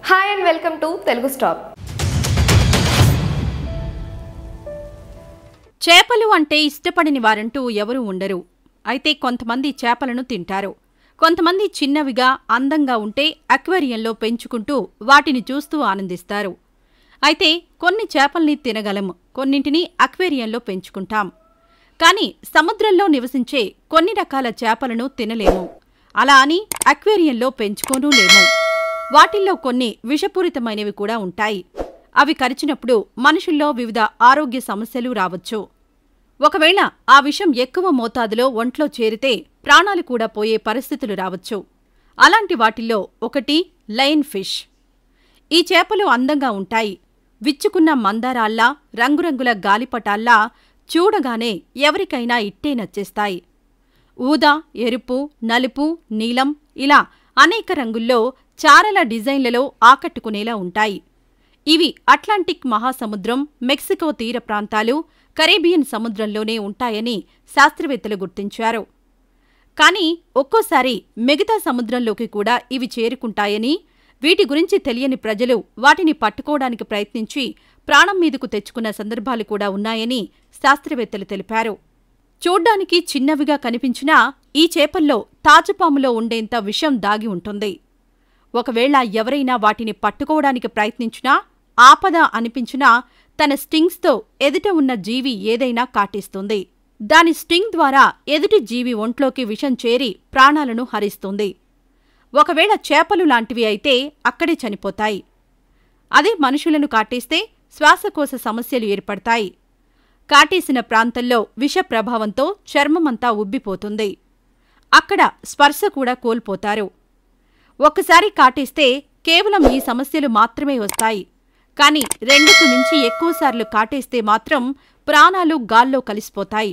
hi and welcome to Telugu stop చేపలు అంటే ఇష్టపడని వారంటూ ఎవరూ ఉండరు అయితే కొంతమంది చేపలను తింటారు కొంతమంది చిన్నవిగా అందంగా ఉంటే అక్వేరియంలో పెంచుకుంటూ వాటిని చూస్తూ ఆనందిస్తారు అయితే కొన్ని చేపల్ని తినగలం కొన్నింటిని అక్వేరియంలో పెంచుకుంటాం కానీ సముద్రంలో నివసించే కొన్ని రకాల చేపలను తినలేము అలా అని అక్వేరియంలో పెంచుకోనూ లేము వాటిల్లో కొన్ని విషపూరితమైనవి కూడా ఉంటాయి అవి కరిచినప్పుడు మనుషుల్లో వివిధ ఆరోగ్య సమస్యలు రావచ్చు ఒకవేళ ఆ విషం ఎక్కువ మోతాదులో ఒంట్లో చేరితే ప్రాణాలు కూడా పోయే పరిస్థితులు రావచ్చు అలాంటి వాటిల్లో ఒకటి లయన్ ఫిష్ ఈ చేపలు అందంగా ఉంటాయి విచ్చుకున్న మందారాల్లా రంగురంగుల గాలిపటాల్లా చూడగానే ఎవరికైనా ఇట్టే నచ్చేస్తాయి ఊదా ఎరుపు నలుపు నీలం ఇలా అనేక రంగుల్లో చారల డిజైన్లలో ఆకట్టుకునేలా ఉంటాయి ఇవి అట్లాంటిక్ మహాసముద్రం మెక్సికో తీర ప్రాంతాలు కరేబియన్ సముద్రంలోనే ఉంటాయని శాస్త్రవేత్తలు గుర్తించారు కానీ ఒక్కోసారి మిగతా సముద్రంలోకి కూడా ఇవి చేరుకుంటాయని వీటి గురించి తెలియని ప్రజలు వాటిని పట్టుకోవడానికి ప్రయత్నించి ప్రాణం మీదకు తెచ్చుకున్న సందర్భాలు కూడా ఉన్నాయని శాస్త్రవేత్తలు తెలిపారు చూడ్డానికి చిన్నవిగా కనిపించినా ఈ చేపల్లో తాజుపాములో ఉండేంత విషం దాగి ఉంటుంది ఒకవేళ ఎవరైనా వాటిని పట్టుకోవడానికి ప్రయత్నించినా ఆపద అనిపించినా తన స్టింగ్స్తో ఎదుట ఉన్న జీవి ఏదైనా కాటేస్తుంది దాని స్టింగ్ ద్వారా ఎదుటి జీవి ఒంట్లోకి విషం చేరి ప్రాణాలను హరిస్తుంది ఒకవేళ చేపలు లాంటివి అయితే అక్కడే చనిపోతాయి అదే మనుషులను కాటేస్తే శ్వాసకోశ సమస్యలు ఏర్పడతాయి కాటేసిన ప్రాంతంలో విష ప్రభావంతో చర్మమంతా ఉబ్బిపోతుంది అక్కడ స్పర్శ కూడా కోల్పోతారు ఒక్కసారి కాటేస్తే కేవలం ఈ సమస్యలు మాత్రమే వస్తాయి కానీ రెండుకు మించి ఎక్కువసార్లు కాటేస్తే మాత్రం ప్రాణాలు గాల్లో కలిసిపోతాయి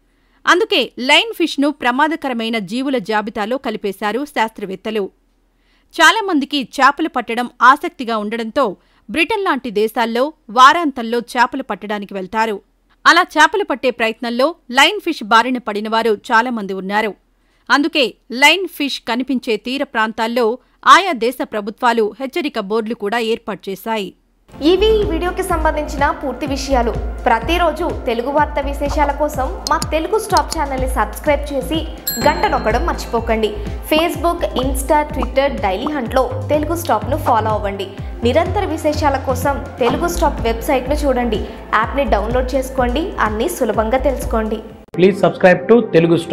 అందుకే లైన్ ఫిష్ను ప్రమాదకరమైన జీవుల జాబితాలో కలిపేశారు శాస్త్రవేత్తలు చాలామందికి చేపలు పట్టడం ఆసక్తిగా ఉండడంతో బ్రిటన్ లాంటి దేశాల్లో వారాంతంలో చేపలు పట్టడానికి వెళ్తారు అలా చేపలు పట్టే ప్రయత్నంలో లైన్ ఫిష్ బారిన పడినవారు చాలామంది ఉన్నారు అందుకే లైన్ ఫిష్ కనిపించే తీర ప్రాంతాల్లో ఆయా దేశ ప్రభుత్వాలు హెచ్చరిక బోర్డులు కూడా ఏర్పాటు చేశాయి ఇవి ఈ వీడియోకి సంబంధించిన పూర్తి విషయాలు ప్రతిరోజు తెలుగు వార్త విశేషాల కోసం మా తెలుగు స్టాప్ ఛానల్ని సబ్స్క్రైబ్ చేసి గంట నొక్కడం మర్చిపోకండి ఫేస్బుక్ ఇన్స్టా ట్విట్టర్ డైలీ హంట్లో తెలుగు స్టాప్ను ఫాలో అవ్వండి నిరంతర విశేషాల కోసం తెలుగు స్టాప్ వెబ్సైట్ను చూడండి యాప్ని డౌన్లోడ్ చేసుకోండి అన్నీ సులభంగా తెలుసుకోండి ప్లీజ్ సబ్స్క్రైబ్ టు తెలుగు